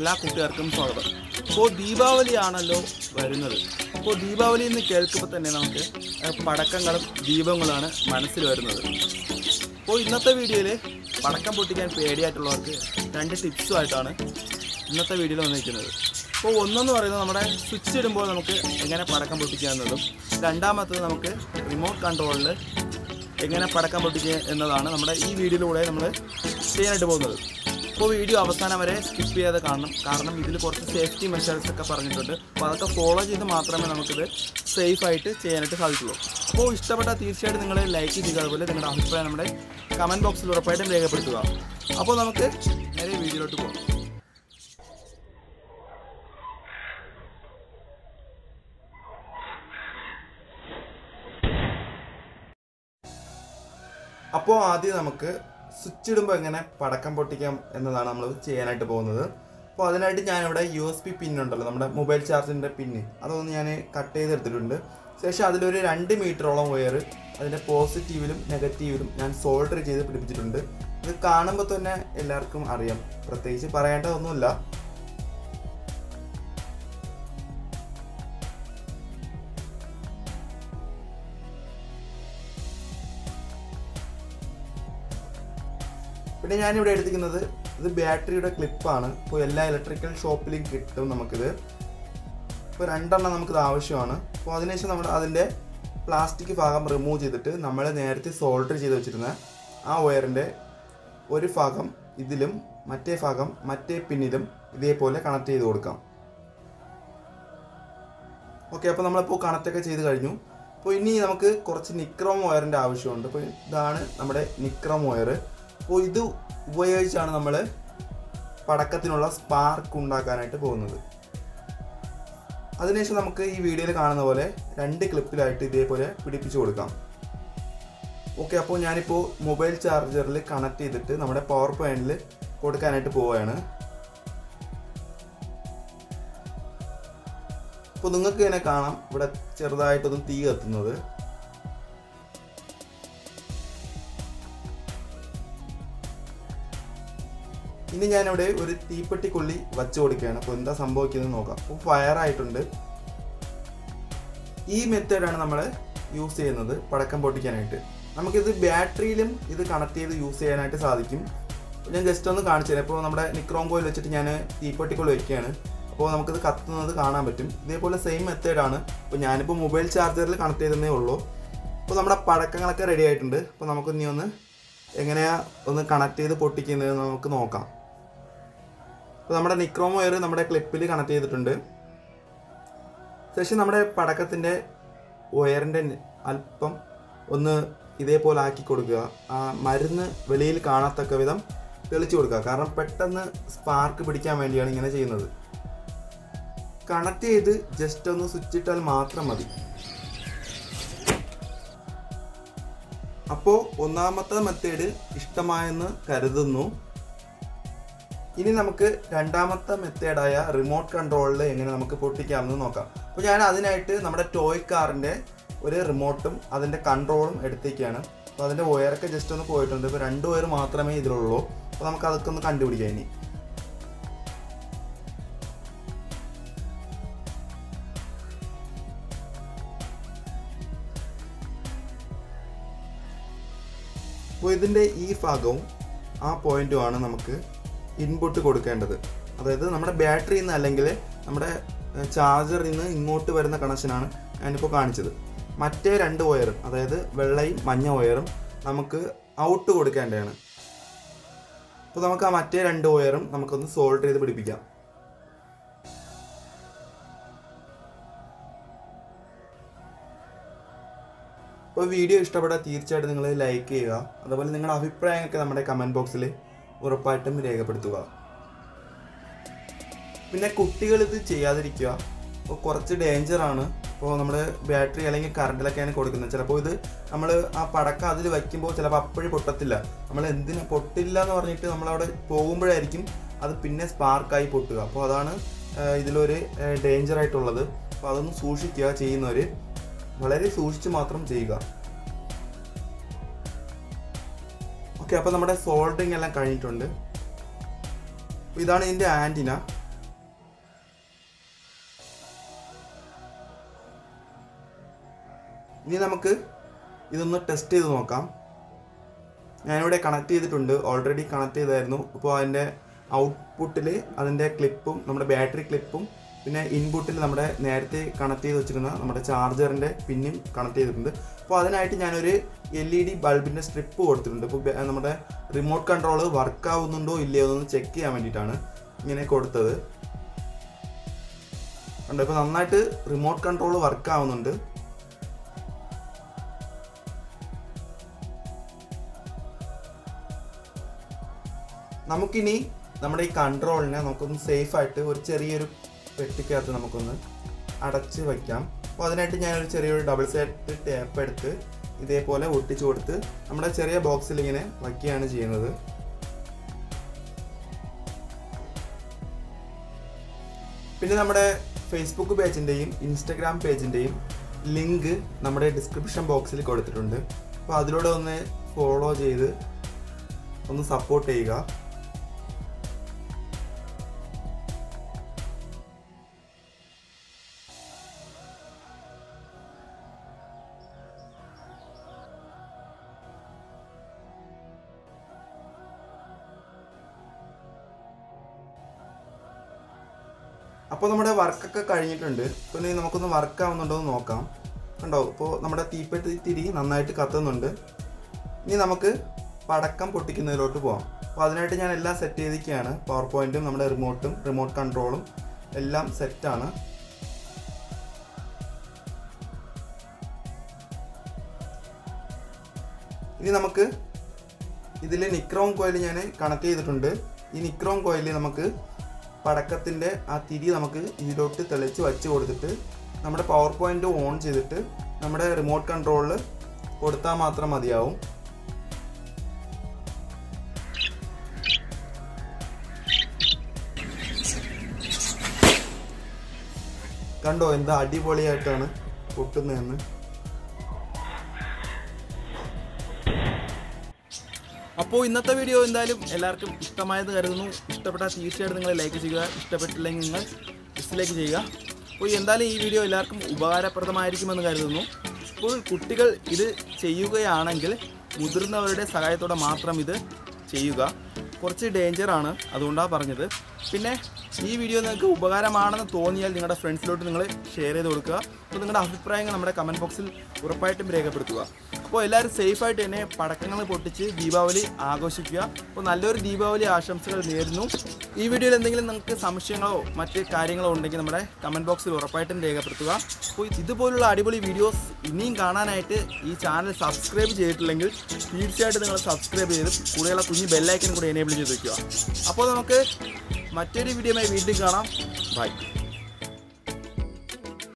എല്ലാ കൂട്ടുകാർക്കും സ്വാഗതം അപ്പോൾ ദീപാവലിയാണല്ലോ വരുന്നത് അപ്പോൾ ദീപാവലി എന്ന് കേൾക്കുമ്പോൾ തന്നെ നമുക്ക് ഏഹ്, പടക്കങ്ങളും ദീപങ്ങളാണ് മനസ്സിൽ വരുന്നത് അപ്പോൾ ഇന്നത്തെ വീഡിയോയിൽ പടക്കം പൊട്ടിക്കാൻ പേടിയായിട്ടുള്ളവർക്ക് രണ്ട് ടിപ്സുമായിട്ടാണ് ഇന്നത്തെ വീഡിയോയിൽ വന്നിരിക്കുന്നത് അപ്പോൾ ഒന്നെന്ന് പറയുന്നത് നമ്മുടെ സ്വിച്ച് ഇടുമ്പോൾ നമുക്ക് എങ്ങനെ പടക്കം പൊട്ടിക്കാവുന്നതും രണ്ടാമത്തത് നമുക്ക് റിമോട്ട് കൺട്രോളിൽ എങ്ങനെ പടക്കം പൊട്ടിക്കുക എന്നതാണ് നമ്മുടെ ഈ വീഡിയോയിലൂടെ നമ്മൾ ചെയ്യാനായിട്ട് പോകുന്നത് അപ്പോൾ വീഡിയോ അവസാനം വരെ സ്കിപ്പ് ചെയ്യാതെ കാണണം കാരണം ഇതിൽ കുറച്ച് സേഫ്റ്റി മെഷേഴ്സ് ഒക്കെ പറഞ്ഞിട്ടുണ്ട് അപ്പോൾ അതൊക്കെ ഫോളോ ചെയ്ത് മാത്രമേ നമുക്കിത് സേഫ് ആയിട്ട് ചെയ്യാനായിട്ട് സാധിക്കുള്ളൂ അപ്പോൾ ഇഷ്ടപ്പെട്ടാൽ തീർച്ചയായിട്ടും നിങ്ങൾ ലൈക്ക് ചെയ്യുക അതുപോലെ നിങ്ങളുടെ അഭിപ്രായം നമ്മുടെ കമൻറ്റ് ബോക്സിൽ ഉറപ്പായിട്ടും രേഖപ്പെടുത്തുക അപ്പോൾ നമുക്ക് നേരെ വീഡിയോയിലോട്ട് പോകാം അപ്പോൾ ആദ്യം നമുക്ക് സ്വിച്ച് ഇടുമ്പോൾ എങ്ങനെ പടക്കം പൊട്ടിക്കാം എന്നതാണ് നമ്മൾ ചെയ്യാനായിട്ട് പോകുന്നത് അപ്പോൾ അതിനായിട്ട് ഞാനിവിടെ യു എസ് പി പിൻ ഉണ്ടല്ലോ നമ്മുടെ മൊബൈൽ ചാർജിൻ്റെ പിന്ന് അതൊന്ന് ഞാൻ കട്ട് ചെയ്തെടുത്തിട്ടുണ്ട് ശേഷം അതിലൊരു രണ്ട് മീറ്ററോളം വയർ അതിൻ്റെ പോസിറ്റീവിലും നെഗറ്റീവിലും ഞാൻ സോൾഡർ ചെയ്ത് പിടിപ്പിച്ചിട്ടുണ്ട് ഇത് കാണുമ്പോൾ തന്നെ എല്ലാവർക്കും അറിയാം പ്രത്യേകിച്ച് പറയേണ്ടതൊന്നുമില്ല പിന്നെ ഞാനിവിടെ എടുത്തിരിക്കുന്നത് ഇത് ബാറ്ററിയുടെ ക്ലിപ്പാണ് ഇപ്പോൾ എല്ലാ ഇലക്ട്രിക്കൽ ഷോപ്പിലും കിട്ടും നമുക്കിത് ഇപ്പോൾ രണ്ടെണ്ണം നമുക്കിത് ആവശ്യമാണ് അപ്പോൾ അതിനുശേഷം നമ്മൾ അതിൻ്റെ പ്ലാസ്റ്റിക് ഭാഗം റിമൂവ് ചെയ്തിട്ട് നമ്മൾ നേരത്തെ സോൾഡർ ചെയ്ത് വെച്ചിരുന്ന ആ വയറിൻ്റെ ഒരു ഭാഗം ഇതിലും മറ്റേ ഭാഗം മറ്റേ പിന്നിലും ഇതേപോലെ കണക്ട് ചെയ്ത് കൊടുക്കാം ഓക്കെ അപ്പോൾ നമ്മളിപ്പോൾ കണക്റ്റൊക്കെ ചെയ്ത് കഴിഞ്ഞു അപ്പോൾ ഇനി നമുക്ക് കുറച്ച് നിക്രോം വയറിൻ്റെ ആവശ്യമുണ്ട് അപ്പോൾ ഇതാണ് നമ്മുടെ നിക്രോം വയർ അപ്പോൾ ഇത് ഉപയോഗിച്ചാണ് നമ്മൾ പടക്കത്തിനുള്ള സ്പാർക്ക് ഉണ്ടാക്കാനായിട്ട് പോകുന്നത് അതിനുശേഷം നമുക്ക് ഈ വീഡിയോയിൽ കാണുന്ന പോലെ രണ്ട് ക്ലിപ്പിലായിട്ട് ഇതേപോലെ പിടിപ്പിച്ചു കൊടുക്കാം ഓക്കെ അപ്പോൾ ഞാനിപ്പോൾ മൊബൈൽ ചാർജറിൽ കണക്ട് ചെയ്തിട്ട് നമ്മുടെ പവർ പോയിന്റിൽ കൊടുക്കാനായിട്ട് പോവുകയാണ് അപ്പോൾ നിങ്ങൾക്ക് ഇങ്ങനെ കാണാം ഇവിടെ ചെറുതായിട്ടൊന്നും തീ കത്തുന്നത് ഇനി ഞാനിവിടെ ഒരു തീപ്പെട്ടി കൊള്ളി വച്ചു കൊടുക്കുകയാണ് അപ്പോൾ എന്താ സംഭവിക്കുന്നത് നോക്കാം അപ്പോൾ ഫയർ ആയിട്ടുണ്ട് ഈ മെത്തേഡാണ് നമ്മൾ യൂസ് ചെയ്യുന്നത് പടക്കം പൊട്ടിക്കാനായിട്ട് നമുക്കിത് ബാറ്ററിയിലും ഇത് കണക്ട് ചെയ്ത് യൂസ് ചെയ്യാനായിട്ട് സാധിക്കും ഞാൻ ജസ്റ്റ് ഒന്ന് കാണിച്ചു തരാം ഇപ്പോൾ നമ്മുടെ നിക്രോം കോയിൽ വെച്ചിട്ട് ഞാൻ തീപ്പെട്ടിക്കൊള്ളി വയ്ക്കുകയാണ് അപ്പോൾ നമുക്കിത് കത്തുന്നത് കാണാൻ പറ്റും ഇതേപോലെ സെയിം മെത്തേഡാണ് ഇപ്പോൾ ഞാനിപ്പോൾ മൊബൈൽ ചാർജറിൽ കണക്ട് ചെയ്തതേ ഉള്ളൂ അപ്പോൾ നമ്മുടെ പടക്കങ്ങളൊക്കെ റെഡി ആയിട്ടുണ്ട് അപ്പോൾ നമുക്ക് ഇനി ഒന്ന് എങ്ങനെയാ ഒന്ന് കണക്ട് ചെയ്ത് പൊട്ടിക്കുന്നത് നമുക്ക് നോക്കാം അപ്പോൾ നമ്മുടെ നിക്രോം വയർ നമ്മുടെ ക്ലിപ്പിൽ കണക്ട് ചെയ്തിട്ടുണ്ട് ശേഷം നമ്മുടെ പടക്കത്തിൻ്റെ വയറിൻ്റെ അല്പം ഒന്ന് ഇതേപോലെ ആക്കി കൊടുക്കുക ആ മരുന്ന് വെളിയിൽ കാണത്തക്ക വിധം തെളിച്ചു കൊടുക്കുക കാരണം പെട്ടെന്ന് സ്പാർക്ക് പിടിക്കാൻ വേണ്ടിയാണ് ഇങ്ങനെ ചെയ്യുന്നത് കണക്ട് ചെയ്ത് ജസ്റ്റ് ഒന്ന് സ്വിച്ച് ഇട്ടാൽ മാത്രം മതി അപ്പോൾ ഒന്നാമത്തെ മെത്തേഡ് ഇഷ്ടമായെന്ന് കരുതുന്നു ഇനി നമുക്ക് രണ്ടാമത്തെ മെത്തേഡായ റിമോട്ട് കൺട്രോളിൽ എങ്ങനെ നമുക്ക് പൊട്ടിക്കാമെന്ന് നോക്കാം അപ്പോൾ ഞാൻ അതിനായിട്ട് നമ്മുടെ ടോയ് കാറിൻ്റെ ഒരു റിമോട്ടും അതിൻ്റെ കൺട്രോളും എടുത്തേക്കാണ് അപ്പോൾ അതിൻ്റെ വയറൊക്കെ ജസ്റ്റ് ഒന്ന് പോയിട്ടുണ്ട് ഇപ്പോൾ രണ്ട് വയർ മാത്രമേ ഇതിലുള്ളൂ അപ്പോൾ നമുക്ക് അതൊക്കെ ഒന്ന് കണ്ടുപിടിക്കാം ഇനി അപ്പോൾ ഇതിൻ്റെ ഈ ഭാഗവും ആ പോയിന്റുമാണ് നമുക്ക് ഇൻപുട്ട് കൊടുക്കേണ്ടത് അതായത് നമ്മുടെ ബാറ്ററിയിൽ നിന്ന് അല്ലെങ്കിൽ നമ്മുടെ ചാർജറിൽ നിന്ന് ഇങ്ങോട്ട് വരുന്ന കണക്ഷനാണ് ഞാനിപ്പോൾ കാണിച്ചത് മറ്റേ രണ്ട് വയറും അതായത് വെള്ളയും മഞ്ഞ വയറും നമുക്ക് ഔട്ട് കൊടുക്കേണ്ടതാണ് അപ്പോൾ നമുക്ക് ആ മറ്റേ രണ്ട് വയറും നമുക്കൊന്ന് സോൾഡർ ചെയ്ത് പിടിപ്പിക്കാം അപ്പോൾ വീഡിയോ ഇഷ്ടപ്പെട്ടാൽ തീർച്ചയായിട്ടും നിങ്ങൾ ലൈക്ക് ചെയ്യുക അതുപോലെ നിങ്ങളുടെ അഭിപ്രായങ്ങളൊക്കെ നമ്മുടെ കമൻറ്റ് ബോക്സിൽ ഉറപ്പായിട്ടും രേഖപ്പെടുത്തുക പിന്നെ കുട്ടികൾ ഇത് ചെയ്യാതിരിക്കുക അപ്പോൾ കുറച്ച് ഡേഞ്ചറാണ് ഇപ്പോൾ നമ്മൾ ബാറ്ററി അല്ലെങ്കിൽ കറണ്ടിലൊക്കെയാണ് കൊടുക്കുന്നത് ചിലപ്പോൾ ഇത് നമ്മൾ ആ പടക്കം അതിൽ വയ്ക്കുമ്പോൾ ചിലപ്പോൾ അപ്പോഴും പൊട്ടത്തില്ല നമ്മൾ എന്തിനു പൊട്ടില്ല എന്ന് പറഞ്ഞിട്ട് നമ്മളവിടെ പോകുമ്പോഴായിരിക്കും അത് പിന്നെ സ്പാർക്കായി പൊട്ടുക അപ്പോൾ അതാണ് ആ, ഇതിലൊരു ഡേഞ്ചർ ആയിട്ടുള്ളത് അപ്പോൾ അതൊന്ന് സൂക്ഷിക്കുക ചെയ്യുന്നവർ വളരെ സൂക്ഷിച്ച് മാത്രം ചെയ്യുക ഓക്കെ അപ്പോൾ നമ്മുടെ സോൾഡറിങ് എല്ലാം കഴിഞ്ഞിട്ടുണ്ട് അപ്പോൾ ഇതാണ് ഇതിൻ്റെ ആൻറ്റിന ഇനി നമുക്ക് ഇതൊന്ന് ടെസ്റ്റ് ചെയ്ത് നോക്കാം ഞാനിവിടെ കണക്ട് ചെയ്തിട്ടുണ്ട് ഓൾറെഡി കണക്ട് ചെയ്തായിരുന്നു അപ്പോൾ അതിൻ്റെ ഔട്ട്പുട്ടിൽ അതിൻ്റെ ക്ലിപ്പും നമ്മുടെ ബാറ്ററി ക്ലിപ്പും പിന്നെ ഇൻപുട്ടിൽ നമ്മുടെ നേരത്തെ കണക്ട് ചെയ്ത് വെച്ചിരുന്ന നമ്മുടെ ചാർജറിൻ്റെ പിന്നും കണക്ട് ചെയ്തിട്ടുണ്ട് അപ്പോൾ അതിനായിട്ട് ഞാനൊരു എൽ ഇ ഡി ബൾബിൻ്റെ സ്ട്രിപ്പ് കൊടുത്തിട്ടുണ്ട് അപ്പോൾ ബെ- നമ്മുടെ റിമോട്ട് കൺട്രോൾ വർക്ക് ആവുന്നുണ്ടോ ഇല്ലയോ എന്നൊന്ന് ചെക്ക് ചെയ്യാൻ വേണ്ടിയിട്ടാണ് ഇങ്ങനെ കൊടുത്തത് കണ്ടോ ഇപ്പോൾ നന്നായിട്ട് റിമോട്ട് കൺട്രോൾ വർക്ക് ആവുന്നുണ്ട് നമുക്കിനി നമ്മുടെ ഈ കൺട്രോളിനെ നമുക്കൊന്ന് സേഫ് ആയിട്ട് ഒരു ചെറിയൊരു പെട്ടിക്കകത്ത് നമുക്കൊന്ന് അടച്ച് വയ്ക്കാം അപ്പോൾ അതിനായിട്ട് ഞാനൊരു ചെറിയൊരു ഡബിൾ സെറ്റ് ടേപ്പ് എടുത്ത് ഇതേപോലെ ഒട്ടിച്ചു കൊടുത്ത് നമ്മുടെ ചെറിയ ബോക്സിൽ ഇങ്ങനെ വയ്ക്കുകയാണ് ചെയ്യുന്നത് പിന്നെ നമ്മുടെ ഫേസ്ബുക്ക് പേജിൻ്റെയും ഇൻസ്റ്റഗ്രാം പേജിൻ്റെയും ലിങ്ക് നമ്മുടെ ഡിസ്ക്രിപ്ഷൻ ബോക്സിൽ കൊടുത്തിട്ടുണ്ട് അപ്പോൾ അതിലൂടെ ഒന്ന് ഫോളോ ചെയ്ത് ഒന്ന് സപ്പോർട്ട് ചെയ്യുക അപ്പോൾ നമ്മുടെ വർക്കൊക്കെ കഴിഞ്ഞിട്ടുണ്ട് അപ്പോൾ ഇനി നമുക്കൊന്ന് വർക്ക് ആവുന്നുണ്ടോ എന്ന് നോക്കാം കണ്ടോ ഇപ്പോൾ നമ്മുടെ തീപ്പെട്ടി തിരി നന്നായിട്ട് കത്തുന്നുണ്ട് ഇനി നമുക്ക് പടക്കം പൊട്ടിക്കുന്നതിലോട്ട് പോകാം അപ്പോൾ അതിനായിട്ട് ഞാൻ എല്ലാം സെറ്റ് ചെയ്തിരിക്കുകയാണ് പവർ പോയിന്റും നമ്മുടെ റിമോട്ടും റിമോട്ട് കൺട്രോളും എല്ലാം സെറ്റാണ് ഇനി നമുക്ക് ഇതിൽ നിക്രോം കോയിൽ ഞാൻ കണക്ട് ചെയ്തിട്ടുണ്ട് ഈ നിക്രോം കോയിൽ നമുക്ക് പടക്കത്തിൻ്റെ ആ തിരി നമുക്ക് ഇതിലോട്ട് തെളിച്ച് വച്ച് കൊടുത്തിട്ട് നമ്മുടെ പവർ പോയിന്റ് ഓൺ ചെയ്തിട്ട് നമ്മുടെ റിമോട്ട് കൺട്രോളിൽ കൊടുത്താൽ മാത്രം മതിയാവും കണ്ടോ എന്താ അടിപൊളിയായിട്ടാണ് പൊട്ടുന്നതെന്ന് അപ്പോൾ ഇന്നത്തെ വീഡിയോ എന്തായാലും എല്ലാവർക്കും ഇഷ്ടമായത് കരുതുന്നു ഇഷ്ടപ്പെട്ടാൽ തീർച്ചയായിട്ടും നിങ്ങൾ ലൈക്ക് ചെയ്യുക ഇഷ്ടപ്പെട്ടില്ലെങ്കിൽ നിങ്ങൾ ഡിസ്ലൈക്ക് ചെയ്യുക അപ്പോൾ എന്തായാലും ഈ വീഡിയോ എല്ലാവർക്കും ഉപകാരപ്രദമായിരിക്കുമെന്ന് കരുതുന്നു അപ്പോൾ കുട്ടികൾ ഇത് ചെയ്യുകയാണെങ്കിൽ മുതിർന്നവരുടെ സഹായത്തോടെ മാത്രം ഇത് ചെയ്യുക കുറച്ച് ഡേഞ്ചറാണ് അതുകൊണ്ടാണ് പറഞ്ഞത് പിന്നെ ഈ വീഡിയോ നിങ്ങൾക്ക് ഉപകാരമാണെന്ന് തോന്നിയാൽ നിങ്ങളുടെ ഫ്രണ്ട്സിലോട്ട് നിങ്ങൾ ഷെയർ ചെയ്ത് കൊടുക്കുക അപ്പോൾ നിങ്ങളുടെ അഭിപ്രായങ്ങൾ നമ്മുടെ കമൻറ്റ് ബോക്സിൽ ഉറപ്പായിട്ടും രേഖപ്പെടുത്തുക അപ്പോൾ എല്ലാവരും സേഫായിട്ട് തന്നെ പടക്കങ്ങൾ പൊട്ടിച്ച് ദീപാവലി ആഘോഷിക്കുക അപ്പോൾ നല്ലൊരു ദീപാവലി ആശംസകൾ നേരുന്നു ഈ വീഡിയോയിൽ എന്തെങ്കിലും നിങ്ങൾക്ക് സംശയങ്ങളോ മറ്റ് കാര്യങ്ങളോ ഉണ്ടെങ്കിൽ നമ്മുടെ കമൻറ്റ് ബോക്സിൽ ഉറപ്പായിട്ടും രേഖപ്പെടുത്തുക അപ്പോൾ ഇതുപോലുള്ള അടിപൊളി വീഡിയോസ് ഇനിയും കാണാനായിട്ട് ഈ ചാനൽ സബ്സ്ക്രൈബ് ചെയ്തിട്ടില്ലെങ്കിൽ തീർച്ചയായിട്ടും നിങ്ങൾ സബ്സ്ക്രൈബ് ചെയ്ത് കൂടെയുള്ള കുഞ്ഞ് ബെല്ലൈക്കൻ കൂടി എനേബിൾ ചെയ്ത് വയ്ക്കുക അപ്പോൾ നമുക്ക് മറ്റൊരു വീഡിയോയുമായി വീണ്ടും കാണാം ബൈ